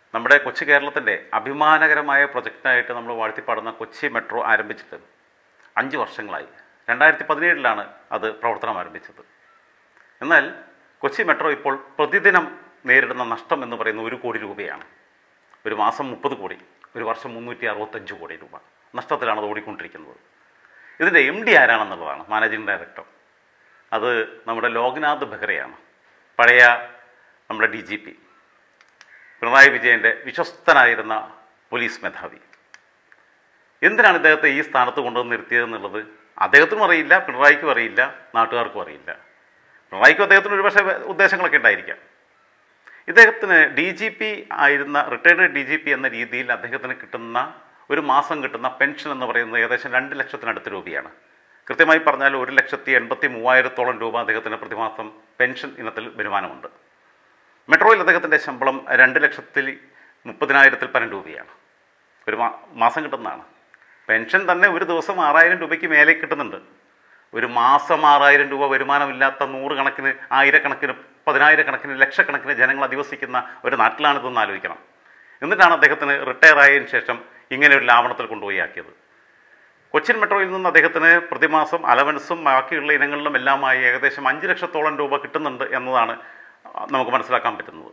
നമ്മുടെ കൊച്ചു കേരളത്തിൻ്റെ അഭിമാനകരമായ പ്രൊജക്റ്റായിട്ട് നമ്മൾ വാഴ്ത്തിപ്പാടുന്ന കൊച്ചി മെട്രോ ആരംഭിച്ചിട്ട് അഞ്ച് വർഷങ്ങളായി രണ്ടായിരത്തി പതിനേഴിലാണ് അത് പ്രവർത്തനം ആരംഭിച്ചത് എന്നാൽ കൊച്ചി മെട്രോ ഇപ്പോൾ പ്രതിദിനം നേരിടുന്ന നഷ്ടം എന്ന് പറയുന്നത് ഒരു കോടി രൂപയാണ് ഒരു മാസം മുപ്പത് കോടി ഒരു വർഷം മുന്നൂറ്റി അറുപത്തഞ്ച് കോടി രൂപ നഷ്ടത്തിലാണ് അത് ഓടിക്കൊണ്ടിരിക്കുന്നത് ഇതിൻ്റെ എം ഡി ആരാണെന്നുള്ളതാണ് മാനേജിംഗ് ഡയറക്ടർ അത് നമ്മുടെ ലോക്നാഥ് ബെഹ്റയാണ് പഴയ നമ്മുടെ ഡി ജി പി പിണറായി വിജയൻ്റെ വിശ്വസ്തനായിരുന്ന പോലീസ് മേധാവി എന്തിനാണ് ഇദ്ദേഹത്തെ ഈ സ്ഥാനത്ത് കൊണ്ടുവന്ന് നിർത്തിയതെന്നുള്ളത് അദ്ദേഹത്തിനും അറിയില്ല പിണറായിക്കും അറിയില്ല നാട്ടുകാർക്കും അറിയില്ല പിണറായിക്കും അദ്ദേഹത്തിന് ഒരുപക്ഷെ ഉദ്ദേശങ്ങളൊക്കെ ഉണ്ടായിരിക്കാം ഇദ്ദേഹത്തിന് ഡി ജി പി ആയിരുന്ന റിട്ടയർഡ് ഡി ജി പി എന്ന രീതിയിൽ അദ്ദേഹത്തിന് കിട്ടുന്ന ഒരു മാസം കിട്ടുന്ന പെൻഷൻ എന്ന് പറയുന്നത് ഏകദേശം രണ്ട് ലക്ഷത്തിനടുത്ത് രൂപയാണ് കൃത്യമായി പറഞ്ഞാൽ ഒരു ലക്ഷത്തി എൺപത്തി മൂവായിരത്തോളം രൂപ അദ്ദേഹത്തിന് പ്രതിമാസം പെൻഷൻ ഇനത്തിൽ വരുമാനമുണ്ട് മെട്രോയിൽ അദ്ദേഹത്തിൻ്റെ ശമ്പളം രണ്ട് ലക്ഷത്തിൽ മുപ്പതിനായിരത്തിൽ പരം രൂപയാണ് ഒരു മാ മാസം കിട്ടുന്നതാണ് പെൻഷൻ തന്നെ ഒരു ദിവസം ആറായിരം രൂപയ്ക്ക് മേലെ കിട്ടുന്നുണ്ട് ഒരു മാസം ആറായിരം രൂപ വരുമാനമില്ലാത്ത നൂറുകണക്കിന് ആയിരക്കണക്കിന് പതിനായിരക്കണക്കിന് ലക്ഷക്കണക്കിന് ജനങ്ങൾ അധിവസിക്കുന്ന ഒരു നാട്ടിലാണിതെന്ന് ആലോചിക്കണം എന്നിട്ടാണ് അദ്ദേഹത്തിന് റിട്ടയർ ആയതിനു ശേഷം ഇങ്ങനെ ഒരു ലാവണത്തിൽ കൊണ്ടുപോയി ആക്കിയത് കൊച്ചിൻ മെട്രോയിൽ നിന്ന് അദ്ദേഹത്തിന് പ്രതിമാസം അലവൻസും ബാക്കിയുള്ള ഇനങ്ങളിലും എല്ലാമായി ഏകദേശം അഞ്ച് ലക്ഷത്തോളം രൂപ കിട്ടുന്നുണ്ട് എന്നതാണ് നമുക്ക് മനസ്സിലാക്കാൻ പറ്റുന്നത്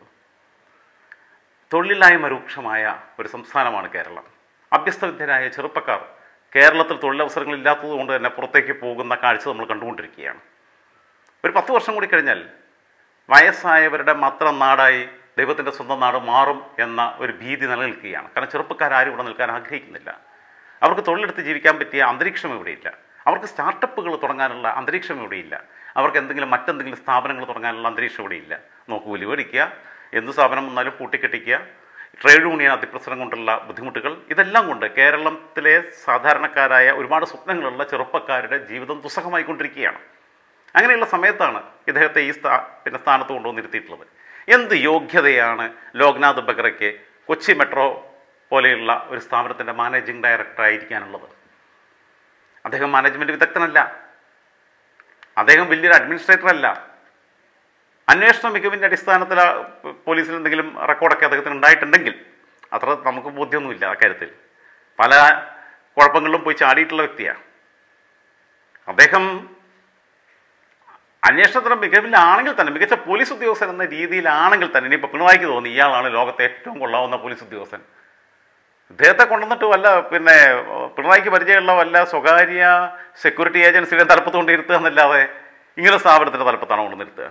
തൊഴിലില്ലായ്മ രൂക്ഷമായ ഒരു സംസ്ഥാനമാണ് കേരളം അഭ്യസ്തവിദ്യരായ ചെറുപ്പക്കാർ കേരളത്തിൽ തൊഴിലവസരങ്ങൾ ഇല്ലാത്തത് കൊണ്ട് തന്നെ പുറത്തേക്ക് പോകുന്ന കാഴ്ച നമ്മൾ കണ്ടുകൊണ്ടിരിക്കുകയാണ് ഒരു പത്ത് വർഷം കൂടി കഴിഞ്ഞാൽ വയസ്സായവരുടെ മാത്രം നാടായി ദൈവത്തിൻ്റെ സ്വന്തം നാട് മാറും എന്ന ഒരു ഭീതി നിലനിൽക്കുകയാണ് കാരണം ചെറുപ്പക്കാരും ഇവിടെ നിൽക്കാൻ ആഗ്രഹിക്കുന്നില്ല അവർക്ക് തൊഴിലെടുത്ത് ജീവിക്കാൻ പറ്റിയ അന്തരീക്ഷം ഇവിടെയില്ല അവർക്ക് സ്റ്റാർട്ടപ്പുകൾ തുടങ്ങാനുള്ള അന്തരീക്ഷം ഇവിടെയില്ല അവർക്ക് എന്തെങ്കിലും മറ്റെന്തെങ്കിലും സ്ഥാപനങ്ങൾ തുടങ്ങാനുള്ള അന്തരീക്ഷം ഇവിടെയില്ല നോക്ക് കൂലി മേടിക്കുക എന്ത് സ്ഥാപനം വന്നാലും പൂട്ടിക്കെട്ടിക്കുക ട്രേഡ് യൂണിയൻ അതിപ്രസരം കൊണ്ടുള്ള ബുദ്ധിമുട്ടുകൾ ഇതെല്ലാം കൊണ്ട് കേരളത്തിലെ സാധാരണക്കാരായ ഒരുപാട് സ്വപ്നങ്ങളുള്ള ചെറുപ്പക്കാരുടെ ജീവിതം ദുസ്സഹമായിക്കൊണ്ടിരിക്കുകയാണ് അങ്ങനെയുള്ള സമയത്താണ് ഇദ്ദേഹത്തെ ഈ സ്ഥാ പിന്നെ സ്ഥാനത്ത് കൊണ്ടുവന്നിരുത്തിയിട്ടുള്ളത് എന്ത് യോഗ്യതയാണ് ലോക്നാഥ് ബെഹ്റയ്ക്ക് കൊച്ചി മെട്രോ പോലെയുള്ള ഒരു സ്ഥാപനത്തിൻ്റെ മാനേജിംഗ് ഡയറക്ടർ ആയിരിക്കാനുള്ളത് അദ്ദേഹം മാനേജ്മെൻറ്റ് വിദഗ്ധനല്ല അദ്ദേഹം വലിയൊരു അഡ്മിനിസ്ട്രേറ്റർ അല്ല അന്വേഷണ മികവിൻ്റെ അടിസ്ഥാനത്തിൽ ആ പോലീസിൽ എന്തെങ്കിലും റെക്കോർഡൊക്കെ അദ്ദേഹത്തിന് ഉണ്ടായിട്ടുണ്ടെങ്കിൽ അത്ര നമുക്ക് ബോധ്യമൊന്നുമില്ല അക്കാര്യത്തിൽ പല കുഴപ്പങ്ങളിലും പോയി ചാടിയിട്ടുള്ള വ്യക്തിയാണ് അദ്ദേഹം അന്വേഷണത്തിന് മികവിലാണെങ്കിൽ തന്നെ മികച്ച പോലീസ് ഉദ്യോഗസ്ഥൻ എന്ന രീതിയിലാണെങ്കിൽ തന്നെ ഇനിയിപ്പോൾ പിണറായിക്ക് തോന്നി ഇയാളാണ് ലോകത്തെ ഏറ്റവും കൊള്ളാവുന്ന പോലീസ് ഉദ്യോഗസ്ഥൻ ഇദ്ദേഹത്തെ കൊണ്ടുവന്നിട്ട് വല്ല പിന്നെ പിണറായിക്ക് പരിചയമുള്ള വല്ല സ്വകാര്യ സെക്യൂരിറ്റി ഏജൻസിയുടെ തലപ്പത്ത് കൊണ്ട് ഇരുത്തുക എന്നല്ലാതെ ഇങ്ങനെ സ്ഥാപനത്തിൻ്റെ തലപ്പത്താണ് കൊണ്ടുവന്നിരുത്തുക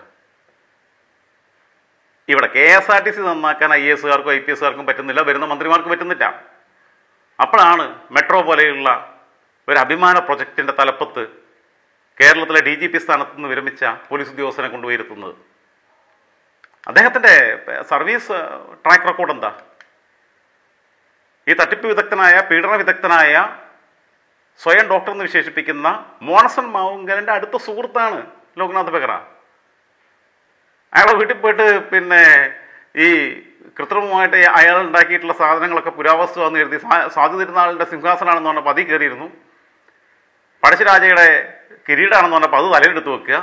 ഇവിടെ K S R T C നന്നാക്കാൻ ഐ എസുകാർക്കും ഐ പി എസുകാർക്കും പറ്റുന്നില്ല വരുന്ന മന്ത്രിമാർക്ക് പറ്റുന്നില്ല അപ്പോഴാണ് മെട്രോ പോലെയുള്ള ഒരു അഭിമാന പ്രൊജക്റ്റിൻ്റെ തലപ്പത്ത് കേരളത്തിലെ ഡി ജി പി സ്ഥാനത്ത് നിന്ന് വിരമിച്ച പോലീസ് ഉദ്യോഗസ്ഥനെ കൊണ്ടുപോയിരുത്തുന്നത് അദ്ദേഹത്തിൻ്റെ സർവീസ് ട്രാക്ക് റെക്കോർഡ് എന്താ ഈ തട്ടിപ്പ് വിദഗ്ധനായ പീഡന വിദഗ്ധനായ സ്വയം ഡോക്ടർ എന്ന് വിശേഷിപ്പിക്കുന്ന മോണസൺ മാവുങ്കലിൻ്റെ അടുത്ത സുഹൃത്താണ് ലോക്നാഥ് ബെഹ്റ അയാളെ വീട്ടിൽ പോയിട്ട് പിന്നെ ഈ കൃത്രിമമായിട്ട് അയാൾ ഉണ്ടാക്കിയിട്ടുള്ള സാധനങ്ങളൊക്കെ പുരാവസ്തുവാന്ന് എഴുതി സ്വാതി തിരുനാളിൻ്റെ സിംഹാസനമാണെന്ന് പറഞ്ഞപ്പോൾ അതിൽ കയറിയിരുന്നു പഴശ്ശിരാജയുടെ കിരീടമാണെന്ന് പറഞ്ഞപ്പോൾ അത് തലയിലെടുത്ത് വെക്കുക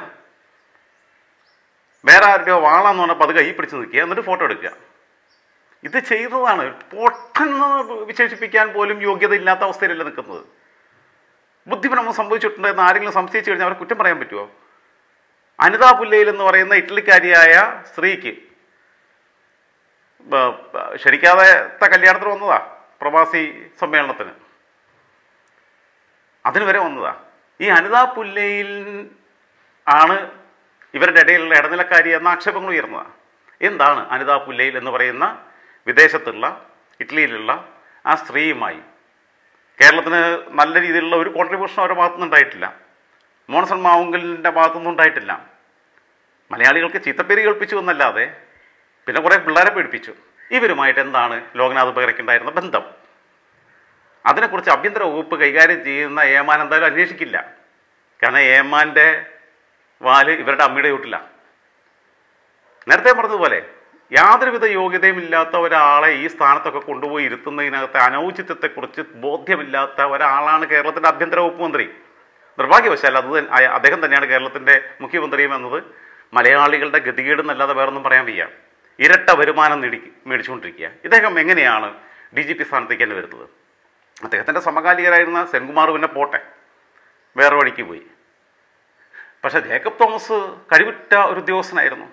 വേറെ ആരുടെയോ വാളാന്ന് പറഞ്ഞപ്പോൾ അത് കൈ പിടിച്ച് നിൽക്കുക എന്നിട്ട് ഫോട്ടോ എടുക്കുക ഇത് ചെയ്തതാണ് പൊട്ടെന്ന് വിശേഷിപ്പിക്കാൻ പോലും യോഗ്യത ഇല്ലാത്ത അവസ്ഥയിലല്ല നിൽക്കുന്നത് ബുദ്ധിപരമം സംഭവിച്ചിട്ടുണ്ട് എന്ന് ആരെങ്കിലും സംശയിച്ചു കഴിഞ്ഞാൽ അവരെ കുറ്റം പറയാൻ പറ്റുമോ അനിതാ പുല്ലയിൽ എന്ന് പറയുന്ന ഇറ്റലിക്കാരിയായ സ്ത്രീക്ക് ക്ഷണിക്കാതെ കല്യാണത്തിന് വന്നതാ പ്രവാസി സമ്മേളനത്തിന് അതിന് വരെ വന്നതാ ഈ അനിതാ പുല്ലയിൽ ആണ് ഇവരുടെ ഇടയിലുള്ള ഇടനിലക്കാരി എന്ന ആക്ഷേപങ്ങൾ ഉയർന്നതാണ് എന്താണ് അനിതാ പുല്ലയിൽ എന്ന് പറയുന്ന വിദേശത്തുള്ള ഇറ്റലിയിലുള്ള ആ സ്ത്രീയുമായി കേരളത്തിന് നല്ല രീതിയിലുള്ള ഒരു കോൺട്രിബ്യൂഷൻ അവരുടെ ഭാഗത്തുനിന്ന് ഉണ്ടായിട്ടില്ല മോൺസൺ മാവുങ്കലിൻ്റെ ഭാഗത്തുനിന്നും ഉണ്ടായിട്ടില്ല മലയാളികൾക്ക് ചീത്തപ്പേര് കേൾപ്പിച്ചു എന്നല്ലാതെ പിന്നെ കുറേ പിള്ളേരെ പേടിപ്പിച്ചു ഇവരുമായിട്ട് എന്താണ് ലോകനാഥ് ബെഹ്റയ്ക്ക് ഉണ്ടായിരുന്ന ബന്ധം അതിനെക്കുറിച്ച് ആഭ്യന്തര വകുപ്പ് കൈകാര്യം ചെയ്യുന്ന ഏമാൻ എന്തായാലും അന്വേഷിക്കില്ല കാരണം ഏമാൻ്റെ വാല് ഇവരുടെ അമ്മയുടെ വീട്ടില്ല നേരത്തെ പറഞ്ഞതുപോലെ യാതൊരുവിധ യോഗ്യതയും ഇല്ലാത്ത ഒരാളെ ഈ സ്ഥാനത്തൊക്കെ കൊണ്ടുപോയി ഇരുത്തുന്നതിനകത്തെ അനൗചിത്യത്തെക്കുറിച്ച് ബോധ്യമില്ലാത്ത ഒരാളാണ് കേരളത്തിൻ്റെ ആഭ്യന്തര വകുപ്പ് മന്ത്രി നിർഭാഗ്യവശാൽ അത് തൻ- അയ- അദ്ദേഹം തന്നെയാണ് കേരളത്തിൻ്റെ മുഖ്യമന്ത്രിയും എന്നത് മലയാളികളുടെ ഗതികേട് എന്നല്ലാതെ വേറൊന്നും പറയാൻ വയ്യ ഇരട്ട വരുമാനം നേടി മേടിച്ചുകൊണ്ടിരിക്കുക ഇദ്ദേഹം എങ്ങനെയാണ് ഡി ജി പി സ്ഥാനത്തേക്ക് തന്നെ വരുന്നത് അദ്ദേഹത്തിൻ്റെ സമകാലികരായിരുന്ന സെൻകുമാർ പിന്നെ പോട്ടെ വേറെ വഴിക്ക് പോയി പക്ഷേ ജേക്കബ് തോമസ് കഴിവുറ്റ ഒരു ഉദ്യോഗസ്ഥനായിരുന്നു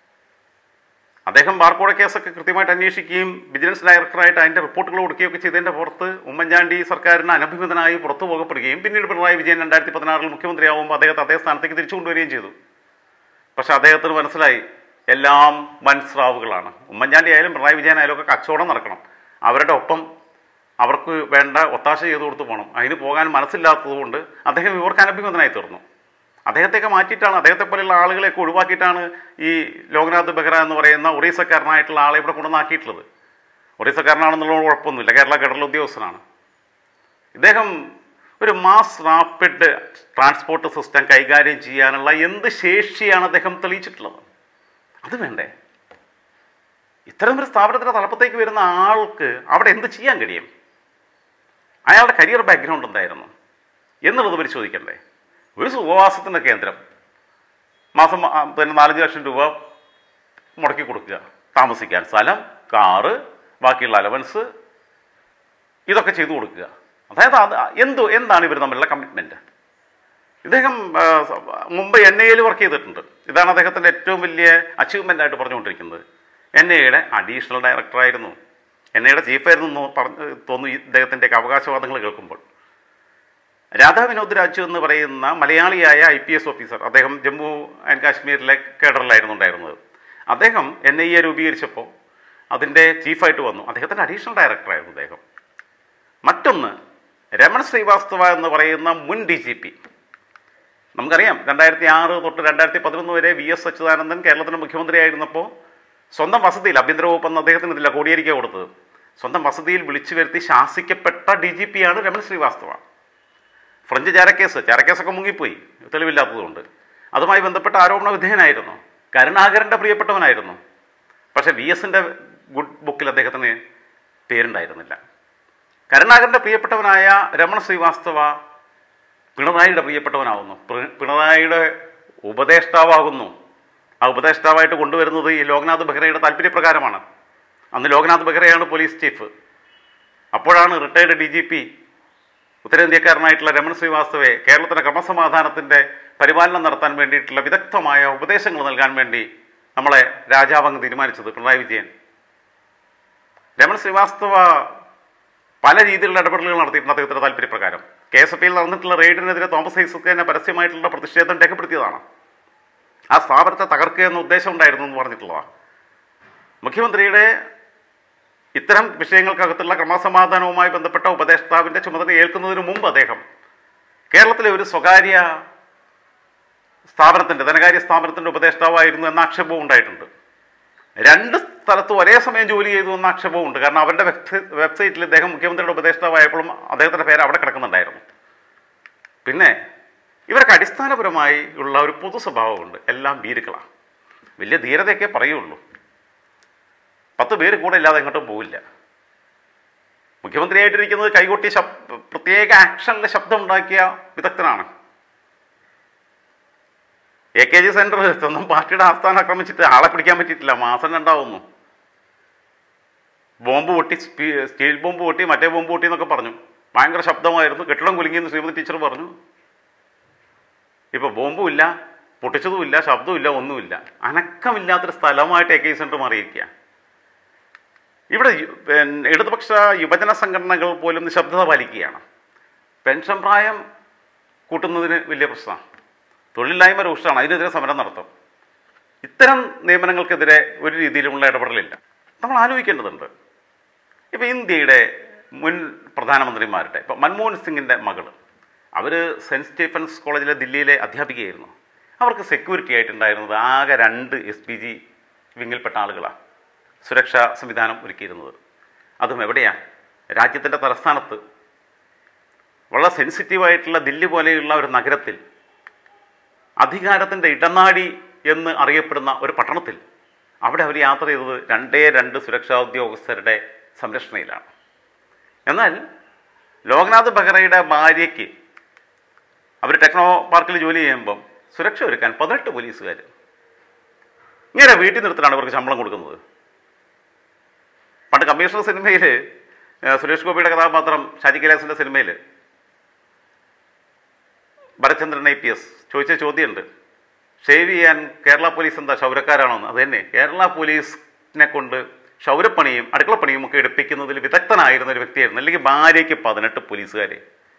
അദ്ദേഹം ബാർക്കോഴ കേസൊക്കെ കൃത്യമായിട്ട് അന്വേഷിക്കുകയും വിജിലൻസ് ഡയറക്ടറായിട്ട് അതിൻ്റെ റിപ്പോർട്ടുകൾ കൊടുക്കുകയൊക്കെ ചെയ്തതിൻ്റെ പുറത്ത് ഉമ്മൻചാണ്ടി സർക്കാരിന് അനഭിമിതനായി പുറത്തു പോകപ്പെടുകയും പിന്നീട് പിണറായി വിജയൻ രണ്ടായിരത്തി പതിനാറിൽ മുഖ്യമന്ത്രിയാവുമ്പോൾ അദ്ദേഹത്തെ അതേ സ്ഥാനത്തേക്ക് തിരിച്ചു കൊണ്ടുവരികയും ചെയ്തു പക്ഷെ അദ്ദേഹത്തിന് മനസ്സിലായി എല്ലാം വൻസ്രാവുകളാണ് ഉമ്മൻചാണ്ടി ആയാലും പിണറായി വിജയൻ ആയാലും ഒക്കെ കച്ചവടം നടക്കണം അവരുടെ ഒപ്പം അവർക്ക് വേണ്ട ഒത്താശ ചെയ്തു കൊടുത്തു പോകണം അതിന് പോകാൻ മനസ്സില്ലാത്തതുകൊണ്ട് അദ്ദേഹം ഇവർക്ക് അനഭിമതനായി തീർന്നു അദ്ദേഹത്തെയൊക്കെ മാറ്റിയിട്ടാണ് അദ്ദേഹത്തെ പോലെയുള്ള ആളുകളെയൊക്കെ ഒഴിവാക്കിയിട്ടാണ് ഈ ലോക്നാഥ് ബെഹ്റ എന്ന് പറയുന്ന ഒറീസക്കാരനായിട്ടുള്ള ആളെ ഇവിടെ കൊണ്ടുവന്നാക്കിയിട്ടുള്ളത് ഒറീസക്കാരനാണെന്നുള്ള കുഴപ്പമൊന്നുമില്ല കേരള കേരള ഉദ്യോഗസ്ഥനാണ് ഇദ്ദേഹം ഒരു മാസ് റാപ്പിഡ് ട്രാൻസ്പോർട്ട് സിസ്റ്റം കൈകാര്യം ചെയ്യാനുള്ള എന്ത് ശേഷിയാണ് അദ്ദേഹം തെളിയിച്ചിട്ടുള്ളത് അത് വേണ്ടേ ഇത്തരം ഒരു സ്ഥാപനത്തിൻ്റെ തലപ്പത്തേക്ക് വരുന്ന ആൾക്ക് അവിടെ എന്ത് ചെയ്യാൻ കഴിയും അയാളുടെ കരിയർ ബാക്ക്ഗ്രൗണ്ട് എന്തായിരുന്നു എന്നുള്ളത് പരിശോധിക്കണ്ടേ ഒരു സുഖവാസത്തിൻ്റെ കേന്ദ്രം മാസം ആ, പിന്നെ നാലഞ്ച് ലക്ഷം രൂപ മുടക്കി കൊടുക്കുക താമസിക്കാൻ സ്ഥലം കാറ് ബാക്കിയുള്ള അലവൻസ് ഇതൊക്കെ ചെയ്തു കൊടുക്കുക അതായത് അത് എന്ത് എന്താണ് ഇവർ തമ്മിലുള്ള കമ്മിറ്റ്മെൻറ്റ് ഇദ്ദേഹം ആ, സ- മുമ്പ് എൻ ഐയിൽ വർക്ക് ചെയ്തിട്ടുണ്ട് ഇതാണ് അദ്ദേഹത്തിൻ്റെ ഏറ്റവും വലിയ അച്ചീവ്മെൻ്റ് ആയിട്ട് പറഞ്ഞുകൊണ്ടിരിക്കുന്നത് എൻ ഐയുടെ അഡീഷണൽ ഡയറക്ടറായിരുന്നു എൻ ഐയുടെ ചീഫായിരുന്നു എന്ന് പറഞ്ഞ് തോന്നുന്നു ഈ ഇദ്ദേഹത്തിൻ്റെയൊക്കെ അവകാശവാദങ്ങൾ കേൾക്കുമ്പോൾ രാധാ വിനോദ് രാജു എന്ന് പറയുന്ന മലയാളിയായ ഐ പി എസ് ഓഫീസർ അദ്ദേഹം ജമ്മു ആൻഡ് കാശ്മീരിലെ കേഡറിലായിരുന്നു ഉണ്ടായിരുന്നത് അദ്ദേഹം എൻ ഐ എ രൂപീകരിച്ചപ്പോൾ അതിൻ്റെ ചീഫായിട്ട് വന്നു അദ്ദേഹത്തിൻ്റെ അഡീഷണൽ ഡയറക്ടറായിരുന്നു അദ്ദേഹം മറ്റൊന്ന് രമൺ ശ്രീവാസ്തവ എന്ന് പറയുന്ന മുൻ ഡി ജി പി നമുക്കറിയാം രണ്ടായിരത്തി ആറ് തൊട്ട് രണ്ടായിരത്തി പതിനൊന്ന് വരെ വി എസ് അച്യുതാനന്ദൻ കേരളത്തിൻ്റെ മുഖ്യമന്ത്രിയായിരുന്നപ്പോൾ സ്വന്തം വസതിയിൽ ആഭ്യന്തര വകുപ്പ് എന്ന് അദ്ദേഹത്തിന് ഇതില്ല കോടിയേരിക്ക കൊടുത്തത് സ്വന്തം വസതിയിൽ വിളിച്ചു വരുത്തി ശാസിക്കപ്പെട്ട ഡി ജി പി ആണ് രമൺ ശ്രീവാസ്തവ ഫ്രഞ്ച് ചാരക്കേസ് ചാരക്കേസൊക്കെ മുങ്ങിപ്പോയി തെളിവില്ലാത്തതുകൊണ്ട് അതുമായി ബന്ധപ്പെട്ട ആരോപണ വിധേയനായിരുന്നു കരുണാകരൻ്റെ പ്രിയപ്പെട്ടവനായിരുന്നു പക്ഷേ വി എസിൻ്റെ ഗുഡ് ബുക്കിൽ അദ്ദേഹത്തിന് പേരുണ്ടായിരുന്നില്ല കരുണാകരൻ്റെ പ്രിയപ്പെട്ടവനായ രമണ ശ്രീവാസ്തവ പിണറായിയുടെ പ്രിയപ്പെട്ടവനാവുന്നു പി- പിണറായിയുടെ ഉപദേഷ്ടാവാകുന്നു ആ ഉപദേഷ്ടാവായിട്ട് കൊണ്ടുവരുന്നത് ഈ ലോക്നാഥ് ബെഹ്റയുടെ താല്പര്യപ്രകാരമാണ് അന്ന് ലോക്നാഥ് ബെഹ്റയാണ് പോലീസ് ചീഫ് അപ്പോഴാണ് റിട്ടയർഡ് ഡി ജി പി ഉത്തരേന്ത്യക്കാരനായിട്ടുള്ള രമൺ ശ്രീവാസ്തവെ കേരളത്തിൻ്റെ ക്രമസമാധാനത്തിൻ്റെ പരിപാലനം നടത്താൻ വേണ്ടിയിട്ടുള്ള വിദഗ്ധമായ ഉപദേശങ്ങൾ നൽകാൻ വേണ്ടി നമ്മളെ രാജാവങ്ങ് തീരുമാനിച്ചത് പിണറായി വിജയൻ രമൺ ശ്രീവാസ്തവ പല രീതിയിലുള്ള ഇടപെടലുകൾ നടത്തിയിട്ടുണ്ട് അദ്ദേഹത്തിൻ്റെ താല്പര്യപ്രകാരം കെ എസ് എഫ് ഐയിൽ നടന്നിട്ടുള്ള റെയ്ഡിനെതിരെ തോമസ് ഐസക് തന്നെ പരസ്യമായിട്ടുള്ള പ്രതിഷേധം രേഖപ്പെടുത്തിയതാണ് ആ സ്ഥാപനത്തെ തകർക്കുക എന്ന ഉദ്ദേശം ഉണ്ടായിരുന്നു എന്ന് പറഞ്ഞിട്ടുള്ളതാണ് മുഖ്യമന്ത്രിയുടെ ഇത്തരം വിഷയങ്ങൾക്കകത്തുള്ള ക്രമസമാധാനവുമായി ബന്ധപ്പെട്ട ഉപദേഷ്ടാവിൻ്റെ ചുമതല ഏൽക്കുന്നതിന് മുമ്പ് അദ്ദേഹം കേരളത്തിലെ ഒരു സ്വകാര്യ സ്ഥാപനത്തിൻ്റെ ധനകാര്യ സ്ഥാപനത്തിൻ്റെ ഉപദേഷ്ടാവായിരുന്നു എന്ന ആക്ഷേപവും ഉണ്ടായിട്ടുണ്ട് രണ്ട് സ്ഥലത്തും ഒരേ സമയം ജോലി ചെയ്തു എന്ന ആക്ഷേപവും ഉണ്ട് കാരണം അവരുടെ വെബ്സൈ- വെബ്സൈറ്റിൽ ഇദ്ദേഹം മുഖ്യമന്ത്രിയുടെ ഉപദേഷ്ടാവായപ്പോഴും അദ്ദേഹത്തിൻ്റെ പേര് അവിടെ കിടക്കുന്നുണ്ടായിരുന്നു പിന്നെ ഇവർക്ക് അടിസ്ഥാനപരമായി ഉള്ള ഒരു പൊതു സ്വഭാവമുണ്ട് എല്ലാം ഭീരുക്കളാണ് വലിയ ധീരതയൊക്കെ പറയുള്ളൂ പത്ത് പേര് കൂടെ ഇല്ലാതെ എങ്ങോട്ടും പോവില്ല മുഖ്യമന്ത്രിയായിട്ടിരിക്കുന്നത് കൈകൊട്ടി ശബ് പ്രത്യേക ആക്ഷനിൽ ശബ്ദമുണ്ടാക്കിയ വിദഗ്ധനാണ് എ കെ ജി സെൻറ്റർ സ്വന്തം പാർട്ടിയുടെ ആസ്ഥാനം ആക്രമിച്ചിട്ട് ആളെ പിടിക്കാൻ പറ്റിയിട്ടില്ല മാസം രണ്ടാവുന്നു ബോംബ് പൊട്ടി സ്പീ- സ്റ്റീൽ ബോംബ് പൊട്ടി മറ്റേ ബോംബ് പൊട്ടി എന്നൊക്കെ പറഞ്ഞു ഭയങ്കര ശബ്ദമായിരുന്നു കെട്ടിടം കുലുങ്ങിയെന്ന് ശ്രീമതി ടീച്ചർ പറഞ്ഞു ഇപ്പോൾ ബോംബും ഇല്ല പൊട്ടിച്ചതുമില്ല ശബ്ദമില്ല ഒന്നുമില്ല അനക്കമില്ലാത്തൊരു സ്ഥലമായിട്ട് എ കെ സെൻറ്റർ മാറിയിരിക്കുക ഇവിടെ യു- പിന്നെ ഇടതുപക്ഷ യുവജന സംഘടനകൾ പോലും നിശബ്ദത പാലിക്കുകയാണ് പെൻഷൻ പ്രായം കൂട്ടുന്നതിന് വലിയ പ്രശ്നമാണ് തൊഴിലില്ലായ്മ രൂക്ഷമാണ് അതിനെതിരെ സമരം നടത്തും ഇത്തരം നിയമനങ്ങൾക്കെതിരെ ഒരു രീതിയിലുമുള്ള ഇടപെടലില്ല നമ്മൾ ആലോചിക്കേണ്ടതുണ്ട് ഇപ്പോൾ ഇന്ത്യയുടെ മുൻ പ്രധാനമന്ത്രിമാരുടെ ഇപ്പോൾ മൻമോഹൻ സിംഗിൻ്റെ മകൾ അവർ സെൻറ്റ് സ്റ്റീഫൻസ് കോളേജിലെ ദില്ലിയിലെ അധ്യാപികയായിരുന്നു അവർക്ക് സെക്യൂരിറ്റി ആയിട്ടുണ്ടായിരുന്നത് ആകെ രണ്ട് എസ് പി ജി വിങ്ങിൽപ്പെട്ട ആളുകളാണ് സുരക്ഷാ സംവിധാനം ഒരുക്കിയിരുന്നത് അതും എവിടെയാണ് രാജ്യത്തിൻ്റെ തലസ്ഥാനത്ത് വളരെ സെൻസിറ്റീവായിട്ടുള്ള ദില്ലി പോലെയുള്ള ഒരു നഗരത്തിൽ അധികാരത്തിൻ്റെ ഇടനാടി എന്ന് അറിയപ്പെടുന്ന ഒരു പട്ടണത്തിൽ അവിടെ അവർ യാത്ര ചെയ്തത് രണ്ടേ രണ്ട് സുരക്ഷാ ഉദ്യോഗസ്ഥരുടെ സംരക്ഷണയിലാണ് എന്നാൽ ലോക്നാഥ് ബെഹ്റയുടെ ഭാര്യയ്ക്ക് അവർ ടെക്നോ പാർക്കിൽ ജോലി ചെയ്യുമ്പം സുരക്ഷ ഒരുക്കാൻ പതിനെട്ട് പോലീസുകാർ ഇങ്ങനെ വീട്ടിൽ നിർത്തിലാണ് ഇവർക്ക് ശമ്പളം കൊടുക്കുന്നത് പണ്ട് കമ്മീഷണർ സിനിമയിൽ സുരേഷ് ഗോപിയുടെ കഥാപാത്രം ഷാജി കൈലാസിൻ്റെ സിനിമയിൽ ഭരചന്ദ്രൻ ഐ പി എസ് ചോദിച്ച ചോദ്യമുണ്ട് ഷേവ് ചെയ്യാൻ കേരള പോലീസ് എന്താ ക്ഷൗരക്കാരാണോ എന്ന് അത് തന്നെ കേരള പോലീസിനെ കൊണ്ട് ക്ഷൗരപ്പണിയും അടുക്കളപ്പണിയും ഒക്കെ എടുപ്പിക്കുന്നതിൽ വിദഗ്ധനായിരുന്ന ഒരു വ്യക്തിയായിരുന്നു അല്ലെങ്കിൽ ഭാര്യയ്ക്ക് പതിനെട്ട് പോലീസുകാർ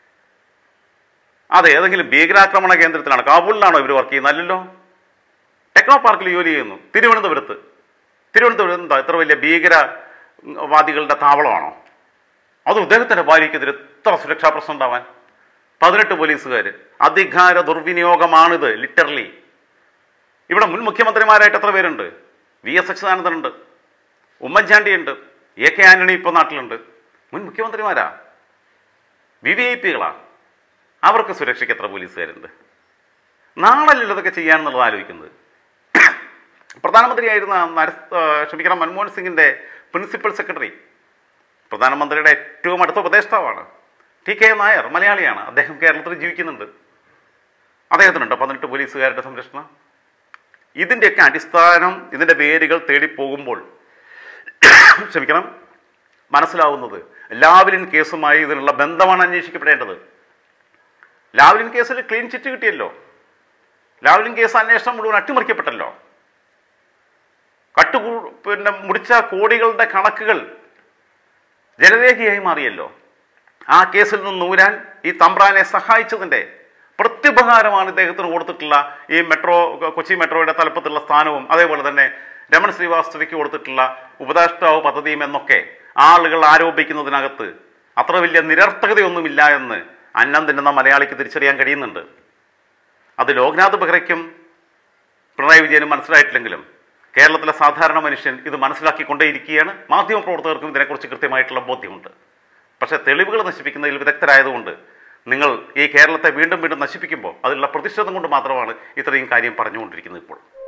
അത് ഏതെങ്കിലും ഭീകരാക്രമണ കേന്ദ്രത്തിലാണ് കാബൂളിലാണോ ഇവർ വർക്ക് ചെയ്യുന്നത് അല്ലല്ലോ ടെക്നോ പാർക്കിൽ ജോലി ചെയ്യുന്നു തിരുവനന്തപുരത്ത് തിരുവനന്തപുരത്ത് എന്താ ഇത്ര വലിയ ഭീകരവാദികളുടെ താവളമാണോ അത് ഇദ്ദേഹത്തിൻ്റെ ഭാര്യയ്ക്കെതിരെ എത്ര സുരക്ഷാ പ്രശ്നം ഉണ്ടാവാൻ പതിനെട്ട് പോലീസുകാർ അധികാര ദുർവിനിയോഗമാണിത് ലിറ്ററലി ഇവിടെ മുൻ മുഖ്യമന്ത്രിമാരായിട്ട് എത്ര പേരുണ്ട് വി എസ് അച്യുതാനന്ദനുണ്ട് ഉമ്മൻചാണ്ടിയുണ്ട് എ കെ ആന്റണി ഇപ്പോൾ നാട്ടിലുണ്ട് മുൻ മുഖ്യമന്ത്രിമാരാ വി വി ഐ പികളാ അവർക്ക് സുരക്ഷയ്ക്ക് എത്ര പോലീസുകാരുണ്ട് നാളല്ലല്ലോ ഇതൊക്കെ ചെയ്യാമെന്നുള്ളത് ആലോചിക്കുന്നത് പ്രധാനമന്ത്രിയായിരുന്ന നര ക്ഷമിക്കണം മൻമോഹൻ സിംഗിൻ്റെ പ്രിൻസിപ്പൽ സെക്രട്ടറി പ്രധാനമന്ത്രിയുടെ ഏറ്റവും അടുത്ത ഉപദേഷ്ടാവാണ് ടി കെ നായർ മലയാളിയാണ് അദ്ദേഹം കേരളത്തിൽ ജീവിക്കുന്നുണ്ട് അദ്ദേഹത്തിനുണ്ട് പതിനെട്ട് പോലീസുകാരുടെ സംരക്ഷണം ഇതിൻ്റെയൊക്കെ അടിസ്ഥാനം ഇതിൻ്റെ വേരുകൾ തേടിപ്പോകുമ്പോൾ ക്ഷമിക്കണം മനസ്സിലാവുന്നത് ലാവ്ലിൻ കേസുമായി ഇതിനുള്ള ബന്ധമാണ് അന്വേഷിക്കപ്പെടേണ്ടത് ലാവ്ലിൻ കേസിൽ ക്ലീൻ ചിറ്റ് കിട്ടിയല്ലോ ലാവ്ലിൻ കേസ് അന്വേഷണം മുഴുവൻ അട്ടിമറിക്കപ്പെട്ടല്ലോ കട്ടു പിന്നെ മുടിച്ച കോടികളുടെ കണക്കുകൾ ജനരേഖയായി മാറിയല്ലോ ആ കേസിൽ നിന്ന് നൂരാൻ ഈ തമ്പ്രാനെ സഹായിച്ചതിൻ്റെ പ്രത്യുപകാരമാണ് ഇദ്ദേഹത്തിന് കൊടുത്തിട്ടുള്ള ഈ മെട്രോ കൊച്ചി മെട്രോയുടെ തലപ്പത്തുള്ള സ്ഥാനവും അതേപോലെ തന്നെ രമൺ ശ്രീവാസ്തവയ്ക്ക് കൊടുത്തിട്ടുള്ള ഉപദേഷ്ടാവ് പദ്ധതിയും എന്നൊക്കെ ആളുകൾ ആരോപിക്കുന്നതിനകത്ത് അത്ര വലിയ നിരർത്ഥകതയൊന്നുമില്ല എന്ന് അന്നം തിന്നുന്ന മലയാളിക്ക് തിരിച്ചറിയാൻ കഴിയുന്നുണ്ട് അത് ലോക്നാഥ് ബെഹ്റയ്ക്കും പിണറായി വിജയനും മനസ്സിലായിട്ടില്ലെങ്കിലും കേരളത്തിലെ സാധാരണ മനുഷ്യൻ ഇത് മനസ്സിലാക്കിക്കൊണ്ടേയിരിക്കുകയാണ് മാധ്യമപ്രവർത്തകർക്കും ഇതിനെക്കുറിച്ച് കൃത്യമായിട്ടുള്ള ബോധ്യമുണ്ട് പക്ഷേ തെളിവുകൾ നശിപ്പിക്കുന്നതിൽ വിദഗ്ധരായതുകൊണ്ട് നിങ്ങൾ ഈ കേരളത്തെ വീണ്ടും വീണ്ടും നശിപ്പിക്കുമ്പോൾ അതിലുള്ള പ്രതിഷേധം കൊണ്ട് മാത്രമാണ് ഇത്രയും കാര്യം പറഞ്ഞുകൊണ്ടിരിക്കുന്നത് ഇപ്പോൾ